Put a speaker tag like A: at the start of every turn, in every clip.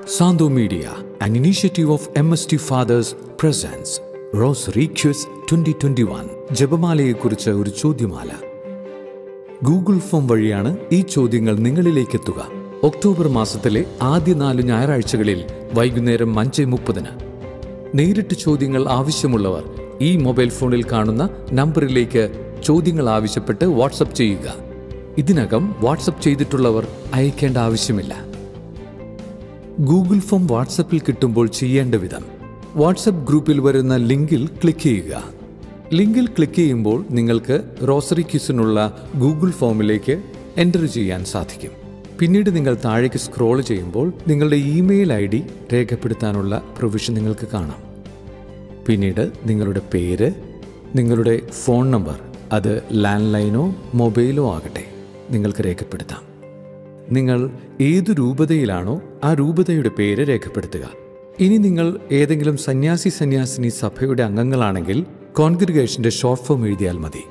A: Sando Media, an initiative of MST Fathers, presents Rosary Quiz 2021. ജപമാലയെക്കുറിച്ച് ഒരു ചോദ്യമാല Google form വഴിയാണ് ഈ ചോദ്യങ്ങൾ നിങ്ങളിലേക്ക് എത്തുക ഒക്ടോബർ മാസത്തിലെ ആദ്യ നാല് ഞായറാഴ്ചകളിൽ വൈകുന്നേരം അഞ്ച് മുപ്പതിന് നേരിട്ട് ചോദ്യങ്ങൾ ആവശ്യമുള്ളവർ ഈ മൊബൈൽ ഫോണിൽ കാണുന്ന നമ്പറിലേക്ക് ചോദ്യങ്ങൾ ആവശ്യപ്പെട്ട് വാട്സപ്പ് ചെയ്യുക ഇതിനകം വാട്സപ്പ് ചെയ്തിട്ടുള്ളവർ അയക്കേണ്ട ആവശ്യമില്ല ഗൂഗിൾ ഫോം വാട്സപ്പിൽ കിട്ടുമ്പോൾ ചെയ്യേണ്ട വിധം വാട്സപ്പ് ഗ്രൂപ്പിൽ വരുന്ന ലിങ്കിൽ ക്ലിക്ക് ചെയ്യുക ലിങ്കിൽ ക്ലിക്ക് ചെയ്യുമ്പോൾ നിങ്ങൾക്ക് റോസറി ക്യൂസിനുള്ള ഗൂഗിൾ ഫോമിലേക്ക് എൻ്റർ ചെയ്യാൻ സാധിക്കും പിന്നീട് നിങ്ങൾ താഴേക്ക് സ്ക്രോൾ ചെയ്യുമ്പോൾ നിങ്ങളുടെ ഇമെയിൽ ഐ ഡി രേഖപ്പെടുത്താനുള്ള പ്രൊവിഷൻ നിങ്ങൾക്ക് കാണാം പിന്നീട് നിങ്ങളുടെ പേര് നിങ്ങളുടെ ഫോൺ നമ്പർ അത് ലാൻഡ് ലൈനോ മൊബൈലോ ആകട്ടെ നിങ്ങൾക്ക് രേഖപ്പെടുത്താം നിങ്ങൾ ഏതു രൂപതയിലാണോ ആ രൂപതയുടെ പേര് രേഖപ്പെടുത്തുക ഇനി നിങ്ങൾ ഏതെങ്കിലും സന്യാസി സന്യാസിനി സഭയുടെ അംഗങ്ങളാണെങ്കിൽ കോൺഗ്രിഗേഷന്റെ ഷോർട്ട് ഫോം എഴുതിയാൽ മതി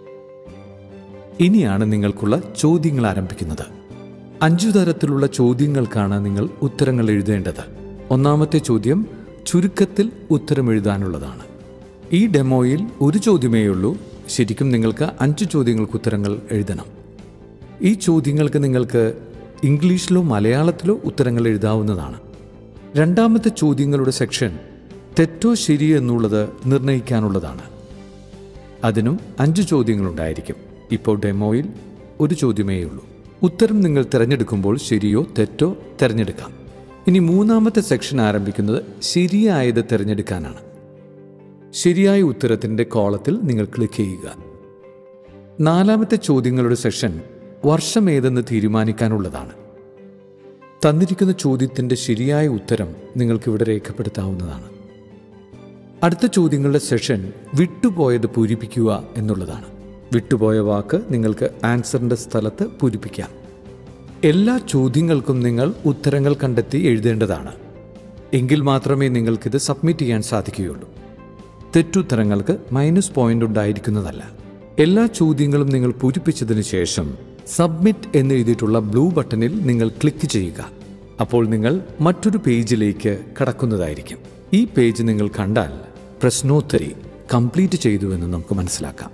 A: ഇനിയാണ് നിങ്ങൾക്കുള്ള ചോദ്യങ്ങൾ ആരംഭിക്കുന്നത് അഞ്ചു തരത്തിലുള്ള ചോദ്യങ്ങൾക്കാണ് നിങ്ങൾ ഉത്തരങ്ങൾ എഴുതേണ്ടത് ഒന്നാമത്തെ ചോദ്യം ചുരുക്കത്തിൽ ഉത്തരം എഴുതാനുള്ളതാണ് ഈ ഡെമോയിൽ ഒരു ചോദ്യമേ ഉള്ളൂ ശരിക്കും നിങ്ങൾക്ക് അഞ്ച് ചോദ്യങ്ങൾക്ക് ഉത്തരങ്ങൾ എഴുതണം ഈ ചോദ്യങ്ങൾക്ക് നിങ്ങൾക്ക് ഇംഗ്ലീഷിലോ മലയാളത്തിലോ ഉത്തരങ്ങൾ എഴുതാവുന്നതാണ് രണ്ടാമത്തെ ചോദ്യങ്ങളുടെ സെക്ഷൻ തെറ്റോ ശരിയോ എന്നുള്ളത് നിർണ്ണയിക്കാനുള്ളതാണ് അതിനും അഞ്ച് ചോദ്യങ്ങളുണ്ടായിരിക്കും ഇപ്പോൾ ഡെമോയിൽ ഒരു ചോദ്യമേ ഉള്ളൂ ഉത്തരം നിങ്ങൾ തിരഞ്ഞെടുക്കുമ്പോൾ ശരിയോ തെറ്റോ തിരഞ്ഞെടുക്കാം ഇനി മൂന്നാമത്തെ സെക്ഷൻ ആരംഭിക്കുന്നത് ശരിയായത് തിരഞ്ഞെടുക്കാനാണ് ശരിയായ ഉത്തരത്തിൻ്റെ കോളത്തിൽ നിങ്ങൾ ക്ലിക്ക് ചെയ്യുക നാലാമത്തെ ചോദ്യങ്ങളുടെ സെഷൻ വർഷം ഏതെന്ന് തീരുമാനിക്കാനുള്ളതാണ് തന്നിരിക്കുന്ന ചോദ്യത്തിൻ്റെ ശരിയായ ഉത്തരം നിങ്ങൾക്കിവിടെ രേഖപ്പെടുത്താവുന്നതാണ് അടുത്ത ചോദ്യങ്ങളുടെ സെഷൻ വിട്ടുപോയത് പൂരിപ്പിക്കുക എന്നുള്ളതാണ് വിട്ടുപോയ വാക്ക് നിങ്ങൾക്ക് ആൻസറിൻ്റെ സ്ഥലത്ത് പൂരിപ്പിക്കാം എല്ലാ ചോദ്യങ്ങൾക്കും നിങ്ങൾ ഉത്തരങ്ങൾ കണ്ടെത്തി എഴുതേണ്ടതാണ് എങ്കിൽ മാത്രമേ നിങ്ങൾക്കിത് സബ്മിറ്റ് ചെയ്യാൻ സാധിക്കുകയുള്ളൂ തെറ്റുത്തരങ്ങൾക്ക് മൈനസ് പോയിന്റ് ഉണ്ടായിരിക്കുന്നതല്ല എല്ലാ ചോദ്യങ്ങളും നിങ്ങൾ പൂരിപ്പിച്ചതിന് ശേഷം സബ്മിറ്റ് എന്ന് എഴുതിയിട്ടുള്ള ബ്ലൂ ബട്ടണിൽ നിങ്ങൾ ക്ലിക്ക് ചെയ്യുക അപ്പോൾ നിങ്ങൾ മറ്റൊരു പേജിലേക്ക് കടക്കുന്നതായിരിക്കും ഈ പേജ് നിങ്ങൾ കണ്ടാൽ പ്രശ്നോത്തരി കംപ്ലീറ്റ് ചെയ്തു എന്ന് നമുക്ക് മനസ്സിലാക്കാം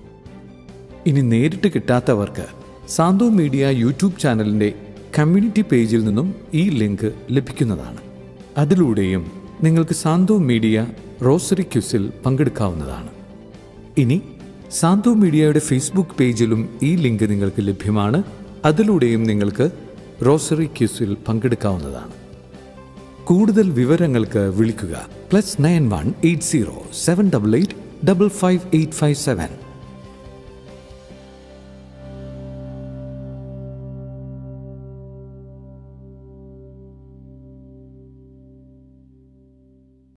A: ഇനി നേരിട്ട് കിട്ടാത്തവർക്ക് സാന്തോ മീഡിയ യൂട്യൂബ് ചാനലിൻ്റെ കമ്മ്യൂണിറ്റി പേജിൽ നിന്നും ഈ ലിങ്ക് ലഭിക്കുന്നതാണ് അതിലൂടെയും നിങ്ങൾക്ക് സാന്തോ മീഡിയ റോസറി ക്യൂസിൽ പങ്കെടുക്കാവുന്നതാണ് ഇനി സാന്തോ മീഡിയയുടെ ഫേസ്ബുക്ക് പേജിലും ഈ ലിങ്ക് നിങ്ങൾക്ക് ലഭ്യമാണ് അതിലൂടെയും നിങ്ങൾക്ക് റോസറി ക്യൂസിൽ പങ്കെടുക്കാവുന്നതാണ് കൂടുതൽ വിവരങ്ങൾക്ക് വിളിക്കുക plus nine one eight zero seven double eight double five eight five seven